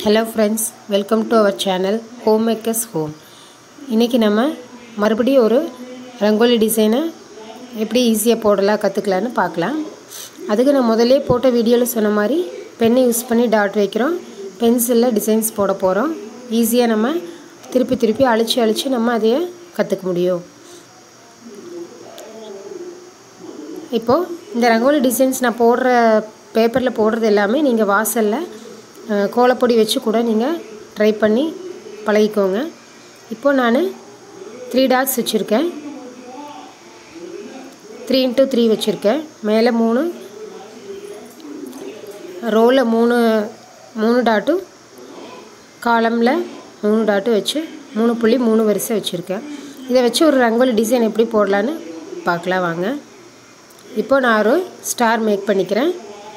hello friends welcome to our channel home makers home இன்றைக்கி நம்ம மறுபடியும் ஒரு ரங்கோலி டிசைனை எப்படி ஈஸியாக போடலாம் கற்றுக்கலான்னு பார்க்கலாம் அதுக்கு நான் முதல்லே போட்ட வீடியோவில் சொன்ன மாதிரி பெண்ணை யூஸ் பண்ணி டாட் வைக்கிறோம் பென்சிலில் டிசைன்ஸ் போட போகிறோம் ஈஸியாக நம்ம திருப்பி திருப்பி அழிச்சு அழிச்சு நம்ம அதையே கற்றுக்க முடியும் இப்போது இந்த ரங்கோலி டிசைன்ஸ் நான் போடுற பேப்பரில் போடுறது எல்லாமே நீங்கள் வாசலில் அஹ், கோலப்பொடி வச்சு கூட நீங்கள் ட்ரை பண்ணி பழகிக்கோங்க இப்போது நான் த்ரீ டாட்ஸ் வச்சுருக்கேன் த்ரீ இன்ட்டு த்ரீ வச்சுருக்கேன் மேலே மூணு ரோவில் மூணு மூணு டாட்டும் காலமில் மூணு டாட்டும் வச்சு மூணு புள்ளி மூணு வரிசை வச்சுருக்கேன் இதை வச்சு ஒரு ரங்கோலி டிசைன் எப்படி போடலான்னு பார்க்கலாம் வாங்க இப்போ நான் ஒரு ஸ்டார் மேக் பண்ணிக்கிறேன்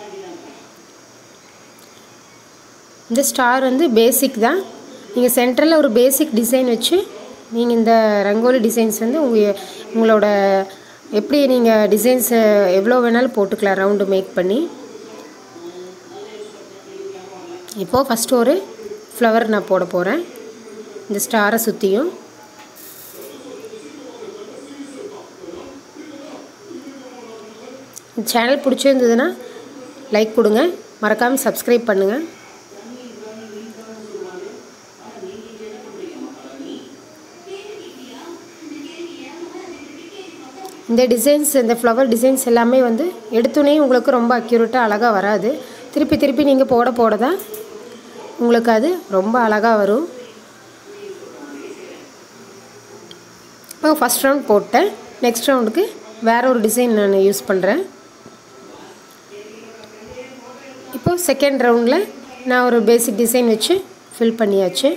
இந்த ஸ்டார் வந்து பேசிக் தான் நீங்கள் சென்டரில் ஒரு பேசிக் டிசைன் வச்சு நீங்கள் இந்த ரங்கோலி டிசைன்ஸ் வந்து உங்கள் உங்களோட எப்படி நீங்கள் டிசைன்ஸ் எவ்வளோ வேணாலும் போட்டுக்கலாம் ரவுண்டு மேக் பண்ணி இப்போது ஃபஸ்ட்டு ஒரு ஃப்ளவர் நான் போட போகிறேன் இந்த ஸ்டாரை சுற்றியும் இந்த சேனல் பிடிச்சிருந்ததுன்னா லைக் கொடுங்க மறக்காமல் சப்ஸ்கிரைப் பண்ணுங்கள் இந்த டிசைன்ஸ் இந்த ஃப்ளவர் டிசைன்ஸ் எல்லாமே வந்து எடுத்தோடனே உங்களுக்கு ரொம்ப அக்யூரேட்டாக அழகாக வராது திருப்பி திருப்பி நீங்கள் போட போட தான் உங்களுக்கு அது ரொம்ப அழகாக வரும் இப்போ ஃபஸ்ட் ரவுண்ட் போட்டேன் நெக்ஸ்ட் ரவுண்டுக்கு வேற ஒரு டிசைன் நான் யூஸ் பண்ணுறேன் இப்போ செகண்ட் ரவுண்டில் நான் ஒரு பேசிக் டிசைன் வச்சு ஃபில் பண்ணியாச்சு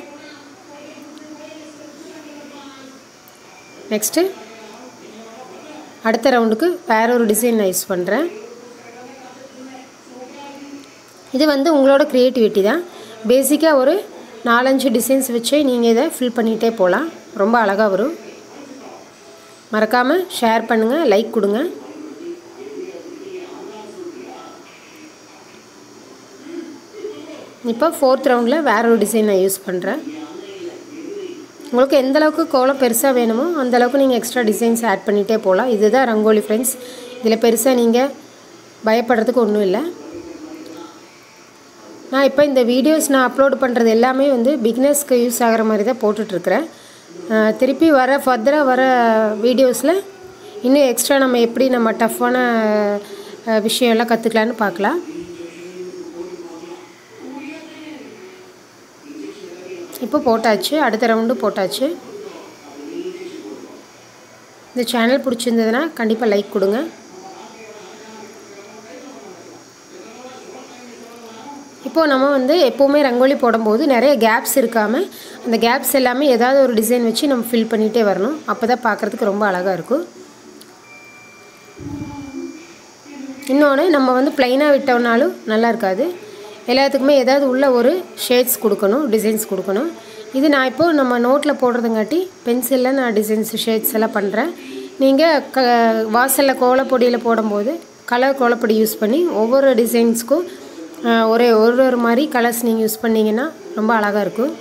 நெக்ஸ்ட்டு அடுத்த ரவுண்டுக்கு வேற ஒரு டிசைன் நான் யூஸ் பண்ணுறேன் இது வந்து உங்களோட க்ரியேட்டிவிட்டி தான் பேசிக்காக ஒரு நாலஞ்சு டிசைன்ஸ் வச்சே நீங்கள் இதை ஃபில் பண்ணிகிட்டே போகலாம் ரொம்ப அழகாக வரும் மறக்காமல் ஷேர் பண்ணுங்கள் லைக் கொடுங்க இப்போ ஃபோர்த் ரவுண்டில் வேற ஒரு டிசைன் நான் யூஸ் பண்ணுறேன் உங்களுக்கு எந்த அளவுக்கு கோலம் பெருசாக வேணுமோ அந்த அளவுக்கு நீங்கள் எக்ஸ்ட்ரா டிசைன்ஸ் ஆட் பண்ணிகிட்டே போகலாம் இதுதான் ரங்கோலி ஃப்ரெண்ட்ஸ் இதில் பெருசாக நீங்கள் பயப்படுறதுக்கு ஒன்றும் இல்லை நான் இப்போ இந்த வீடியோஸ் நான் அப்லோட் பண்ணுறது எல்லாமே வந்து பிகினர்ஸ்க்கு யூஸ் ஆகிற மாதிரி தான் போட்டுட்ருக்குறேன் அஹ் திருப்பி வர ஃபர்தராக வர வீடியோஸில் இன்னும் எக்ஸ்ட்ரா நம்ம எப்படி நம்ம டஃப்பான விஷயம் எல்லாம் கற்றுக்கலான்னு பார்க்கலாம் இப்போ போட்டாச்சு அடுத்த ரவுண்டு போட்டாச்சு இந்த சேனல் பிடிச்சிருந்ததுன்னா கண்டிப்பாக லைக் கொடுங்க இப்போது நம்ம வந்து எப்போவுமே ரங்கோலி போடும்போது நிறைய கேப்ஸ் இருக்காமல் அந்த கேப்ஸ் எல்லாமே ஏதாவது ஒரு டிசைன் வச்சு நம்ம ஃபில் பண்ணிகிட்டே வரணும் அப்போ தான் பார்க்குறதுக்கு ரொம்ப அழகாக இருக்கும் இன்னொன்று நம்ம வந்து ப்ளைனாக விட்டோம்னாலும் நல்லா இருக்காது எல்லாத்துக்குமே ஏதாவது உள்ள ஒரு ஷேட்ஸ் கொடுக்கணும் டிசைன்ஸ் கொடுக்கணும் இது நான் இப்போது நம்ம நோட்டில் போடுறதுங்காட்டி பென்சிலில் நான் டிசைன்ஸ் ஷேட்ஸ் எல்லாம் பண்ணுறேன் நீங்கள் க வாசலில் கோலப்பொடியில் போடும்போது கலர் கோலப்பொடி யூஸ் பண்ணி ஒவ்வொரு டிசைன்ஸ்க்கும் ஒரே ஒரு ஒரு மாதிரி கலர்ஸ் நீங்கள் யூஸ் பண்ணிங்கன்னா ரொம்ப அழகாக இருக்கும்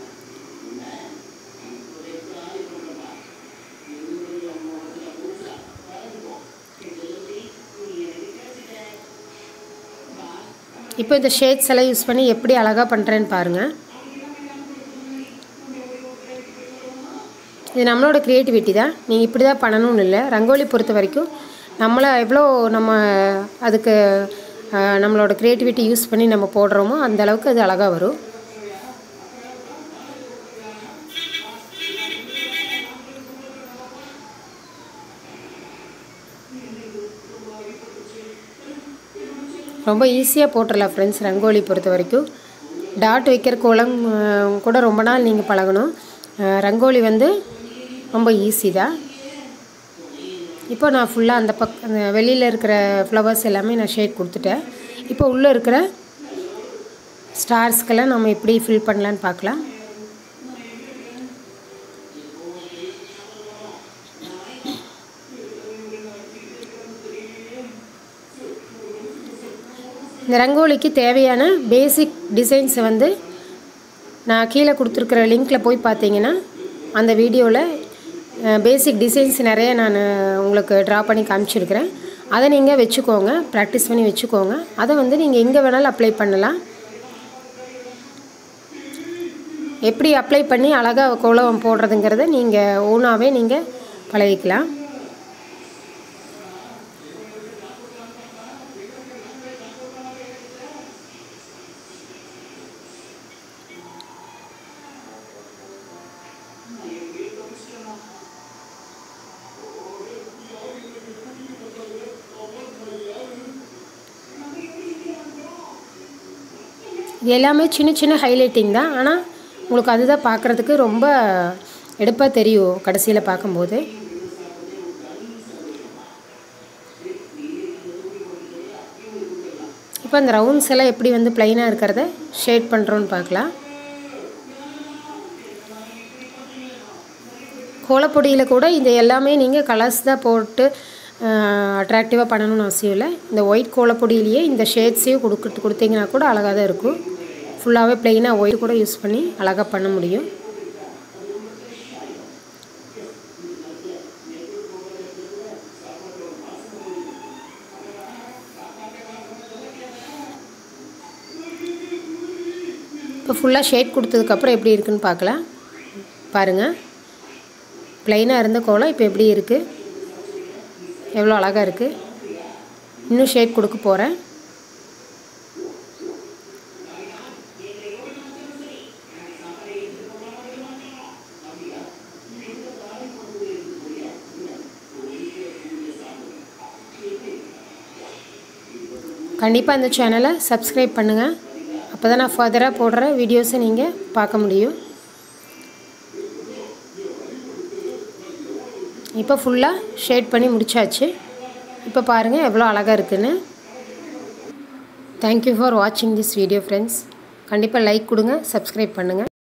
இப்போ இந்த ஷேட்ஸ் எல்லாம் யூஸ் பண்ணி எப்படி அழகாக பண்ணுறேன்னு பாருங்கள் இது நம்மளோட க்ரியேட்டிவிட்டி தான் நீங்கள் இப்படி தான் பண்ணணும்னு இல்லை ரங்கோலி பொறுத்த வரைக்கும் நம்மளை எவ்வளோ நம்ம அதுக்கு அஹ், நம்மளோட க்ரியேட்டிவிட்டி யூஸ் பண்ணி நம்ம போடுறோமோ அந்த அளவுக்கு அது அழகாக வரும் ரொம்ப ஈஸியாக போட்டுடலாம் ஃப்ரெண்ட்ஸ் ரங்கோலி பொறுத்த வரைக்கும் டாட் வைக்கிற கோலம் அஹ், கூட ரொம்ப நாள் நீங்கள் பழகணும் அஹ், ரங்கோலி வந்து ரொம்ப ஈஸி தான் இப்போ நான் ஃபுல்லாக அந்த பக் அந்த வெளியில் இருக்கிற ஃப்ளவர்ஸ் எல்லாமே நான் ஷேட் கொடுத்துட்டேன் இப்போ உள்ளே இருக்கிற ஸ்டார்ஸ்க்கெல்லாம் நம்ம எப்படி ஃபில் பண்ணலான்னு பார்க்கலாம் இந்த ரங்கோலிக்கு தேவையான பேசிக் டிசைன்ஸை வந்து நான் கீழே கொடுத்துருக்குற லிங்க்கில் போய் பார்த்தீங்கன்னா அந்த வீடியோவில் பேசிக் டிசைன்ஸ் நிறைய நான் உங்களுக்கு ட்ரா பண்ணி காமிச்சிருக்கிறேன் அதை நீங்கள் வச்சுக்கோங்க ப்ராக்டிஸ் பண்ணி வச்சுக்கோங்க அதை வந்து நீங்கள் எங்கே வேணாலும் அப்ளை பண்ணலாம் எப்படி அப்ளை பண்ணி அழகாக கோலம் போடுறதுங்கிறத நீங்கள் ஓனாகவே நீங்கள் பழகிக்கலாம் இது எல்லாமே சின்ன சின்ன ஹைலைட்டிங் தான் ஆனால் உங்களுக்கு அதுதான் பார்க்குறதுக்கு ரொம்ப எடுப்பாக தெரியும் கடைசியில் பார்க்கும்போது இப்போ அந்த ரவுண்ட்ஸ் எல்லாம் எப்படி வந்து ப்ளைனாக இருக்கிறத ஷேட் பண்ணுறோன்னு பார்க்கலாம் கோலப்பொடியில் கூட இது எல்லாமே நீங்கள் கலர்ஸ் தான் போட்டு அட்ராக்டிவாக பண்ணணும்னு அவசியம் இல்லை இந்த ஒயிட் கோலப்பொடியிலேயே இந்த ஷேட்ஸையும் கொடுக்கு கொடுத்தீங்கன்னா கூட அழகாக தான் இருக்கும் ஃபுல்லாகவே ப்ளெயினாக ஒயிட் கூட யூஸ் பண்ணி அழகாக பண்ண முடியும் இப்போ ஃபுல்லாக ஷேட் கொடுத்ததுக்கப்புறம் எப்படி இருக்குன்னு பார்க்கலாம் பாருங்கள் ப்ளைனாக இருந்த கோலம் இப்போ எப்படி இருக்குது எவ்வளோ அழகாக இருக்குது இன்னும் ஷேட் கொடுக்க போகிறேன் கண்டிப்பாக இந்த சேனலை சப்ஸ்கிரைப் பண்ணுங்கள் அப்போ தான் நான் ஃபர்தராக போடுற வீடியோஸை நீங்கள் பார்க்க முடியும் இப்போ ஃபுல்லாக ஷேட் பண்ணி முடிச்சாச்சு இப்போ பாருங்கள் எவ்வளோ அழகாக இருக்குன்னு தேங்க்யூ ஃபார் வாட்சிங் திஸ் வீடியோ ஃப்ரெண்ட்ஸ் கண்டிப்பாக லைக் கொடுங்க சப்ஸ்கிரைப் பண்ணுங்கள்